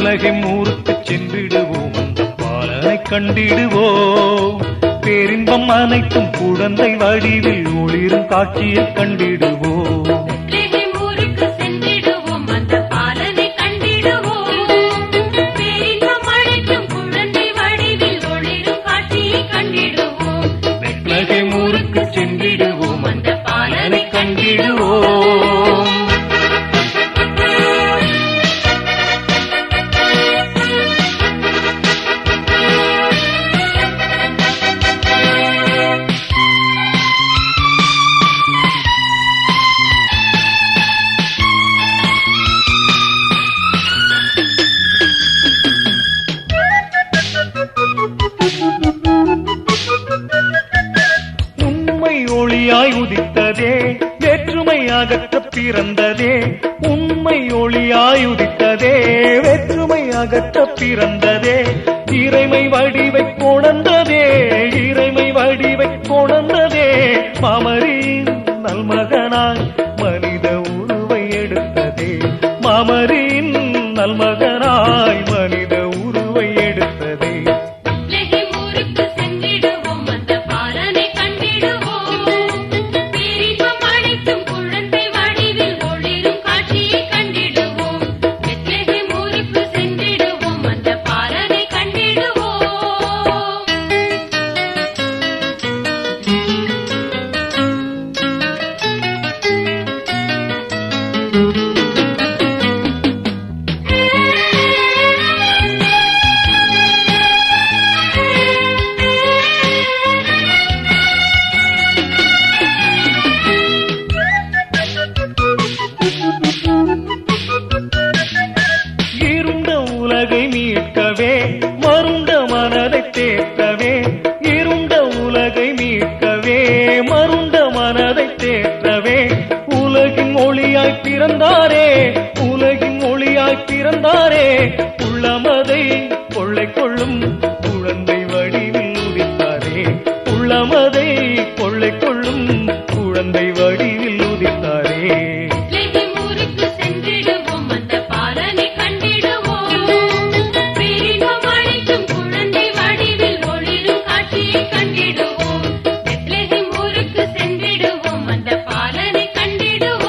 Bethlehem ஊருக்கு சென்றிடுவோம் அந்த பாலனை கண்டிடுவோம் பேரின்பம் அனைத்தும் குழந்தை வடிவில் ஒளிரும் காட்சியை கண்டிடுவோம் பெத்லகேம் ஊருக்கு சென்றிடுவோம் அந்த பாலனை கண்டிடுவோம் பேரின்பம் அழைக்கும் குழந்தை வடிவில் ஒளிரும் காட்சியை கண்டிடுவோம் பெத்லகேம் ஊருக்கு சென்றிடுவோம் அந்த பாலனை கண்டிடுவோம் உண்மை ஒளியாய் உதித்ததே வேற்றுமை அகற்ற பிறந்ததே உண்மை ஒளியாய் உதித்ததே வேற்றுமை அகற்ற பிறந்ததே இறைமை வடிவை கொணர்ந்ததே இறைமை வடிவை கொணர்ந்ததே மாமரின் நல்மகனாய் மனித உருவை எடுத்ததே மாமரின் நல்மகனாய் மனித உருவை எடுத்ததே பெத்லகேம் ஊருக்கு சென்றிடுவோம் அந்த பாலனை கண்டிடுவோம் பேரின்பம் அழைக்கும் குழந்தை வடிவில் ஒளிரும் காட்சியை கண்டிடுவோம் பெத்லகேம் ஊருக்கு சென்றிடுவோம் அந்த பாலனை கண்டிடுவோம் இருண்ட உலகை மீட்கவே மருண்ட மனதை தேற்றவே இருண்ட உலகை மீட்கவே மருண்ட மனதை தேற்றவே உலகின் ஒளியாய் பிறந்தாரே உலகின் ஒளியாய் பிறந்தாரே உள்ளமதை கொள்ளை கொள்ளும் குழந்தை வடிவில் உதித்தாரே உள்ளமதை கொள்ளை கொள்ளும் குழந்தை வடிவில் உதித்தாரே பெத்லகேம் ஊருக்கு சென்றிடுவோம் அந்த பாலனை கண்டிடுவோம் பேரின்பம் அழைக்கும் குழந்தை வடிவில் ஒளிரும் காட்சியை கண்டிடுவோம் பெத்லகேம் ஊருக்கு சென்றிடுவோம் அந்த பாலனை கண்டிடுவோம்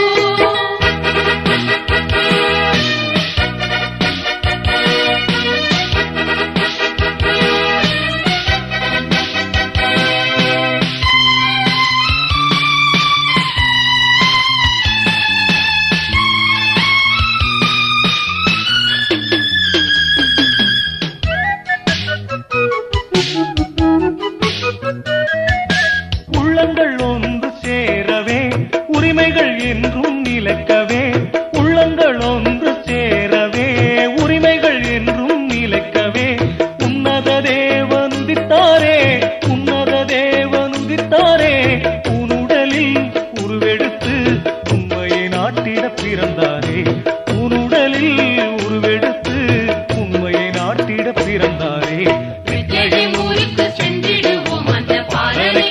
உள்ளங்கள் ஒன்று சேரவே உரிமைகள் என்றும் நிலைக்கவே உள்ளங்கள் ஒன்று சேரவே உரிமைகள் என்றும் நிலைக்கவே உன்னத தேவன் உதித்தாரே உன்னத தேவன் உதித்தாரே உன்னுடலில் உருவெடுத்து உண்மையை நாட்டிட பிறந்தாரே உன்னுடலில் உருவெடுத்து உண்மையை நாட்டிட பிறந்தாரே பெத்லகேம் ஊருக்கு சென்றிடுவோம் அந்த பாலனை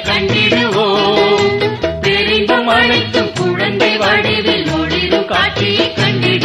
கண்டிடுவோம் பேரின்பம் அழைக்கும் குழந்தை வடிவில் ஒளிரும் காட்சியை கண்டிடுவோம்